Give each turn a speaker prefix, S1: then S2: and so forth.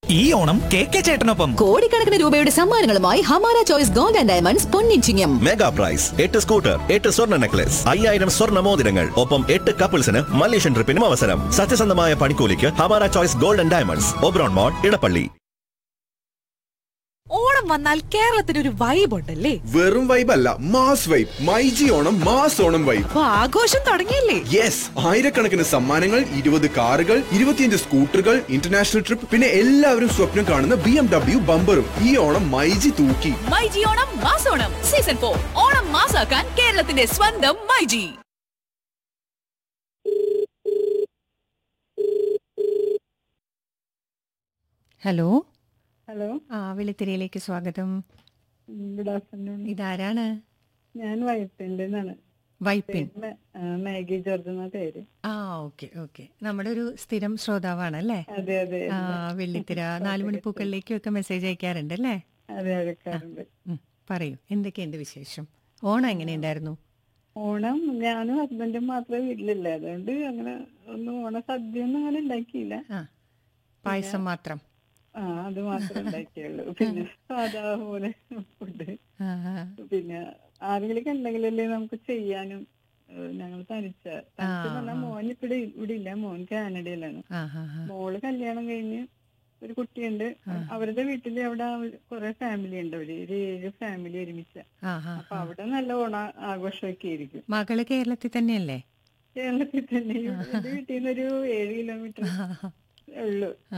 S1: ഈ Onam K K ചേട്ടനൊപ്പം
S2: കോടിക്കണക്കിന് രൂപയുടെ സമ്മാനങ്ങളുമായി Hamara choice gold and diamonds പൊന്നിച്ചിങ്ങം
S3: മെഗാ പ്രൈസ് എട്ട് സ്കൂട്ടർ എട്ട് സ്വർണ്ണ നെക്ലസ് അയ്യായിരം സ്വർണ്ണ മോതിരങ്ങൾ ഒപ്പം എട്ട് കപ്പിൾസിന് മലേഷ്യൻ ട്രിപ്പിനും അവസരം സത്യസന്ധമായ പണിക്കൂലിക്ക് Hamara choice golden diamonds Oberon mall Edappally
S4: Onam വന്നാൽ കേരളത്തിന് ഒരു വൈബ് ഉണ്ടല്ലേ
S5: വെറും വൈബ് അല്ല mass vibe myG Onam mass Onam vibe
S4: അപ്പൊ ആഘോഷം തുടങ്ങിയില്ലേ
S5: യെസ് ആയിരക്കണക്കിന് സമ്മാനങ്ങൾ ഇരുപത് കാറുകൾ ഇരുപത്തിയഞ്ച് സ്കൂട്ടറുകൾ ഇന്റർനാഷണൽ ട്രിപ്പ് പിന്നെ എല്ലാവരും സ്വപ്നം കാണുന്ന ബി എം ഡബ്ല്യു ബമ്പറും ഈ ഓണം മൈജി തൂക്കി
S6: മൈജി ഓണം മാസോണം സീസൺ ഫോർ ഓണം മാസാക്കാൻ കേരളത്തിന്റെ സ്വന്തം മൈജി
S7: ഹലോ
S8: ഹലോ
S7: ആ വെളിത്തിരയിലേക്ക് സ്വാഗതം
S8: ഗുഡ് ആഫ്റ്റർനൂൺ
S7: ഇതാരാണ്
S8: ഞാൻ വൈപ്പിൻ്റെ നിന്നാണ്
S7: വൈപ്പിൻ
S8: മേ- ആ, മാഗി ജോർജ് എന്ന പേര്
S7: ആ ഓക്കെ ഓക്കെ നമ്മുടെ ഒരു സ്ഥിരം ശ്രോതാവാണ് അല്ലേ
S8: അതെ അതെ
S7: ആ വെള്ളിത്തിര നാലുമണിപ്പൂക്കളിലേക്കും ഒക്കെ മെസ്സേജ് അയക്കാറുണ്ട് അല്ലേ
S8: അതെ അഴക്കാറുണ്ട്
S7: ഉം, പറയൂ എന്തൊക്കെയുണ്ട് വിശേഷം ഓണം എങ്ങനെയുണ്ടായിരുന്നു
S8: ഓണം ഞാനും ഹസ്ബൻഡും മാത്രമേ വീട്ടിലില്ല അതുകൊണ്ട് അങ്ങനെ ഒന്നും ഓണ സദ്യ ഒന്നും അങ്ങനെ ഉണ്ടാക്കിയില്ല
S7: ആ പായസം മാത്രം
S8: ആ അത് മാത്രമേ ഉണ്ടാക്കിയുള്ളൂ പിന്നെ സാധാ പോലെ ഫുഡ്
S7: ആ, ആ,
S8: പിന്നെ ആരെങ്കിലും ഉണ്ടെങ്കിലല്ലേ നമുക്ക് ചെയ്യാനും ഏഹ്, ഞങ്ങൾ തനിച്ച തനിച്ച് പറഞ്ഞാൽ മോൻ ഇവിടെ ഇവിടെ ഇല്ല മോൻ കാനഡയിലാണ്
S7: ആ, ആ, ആ.
S8: മോള് കല്യാണം കഴിഞ്ഞ് ഒരു കുട്ടിയുണ്ട് അവരുടെ വീട്ടില് അവിടെ കുറെ ഫാമിലി ഉണ്ട് അവര് ഒരു ഏഴ് ഫാമിലി ഒരുമിച്ച
S7: ആ, ആ,
S8: അപ്പൊ അവിടെ നല്ല ഓണ ആഘോഷമൊക്കെ ആയിരിക്കും
S7: മകള് കേരളത്തിൽ തന്നെയല്ലേ
S8: കേരളത്തിൽ തന്നെ എന്റെ വീട്ടിൽ നിന്ന് ഒരു ഏഴ് കിലോമീറ്റർ ഉള്ളു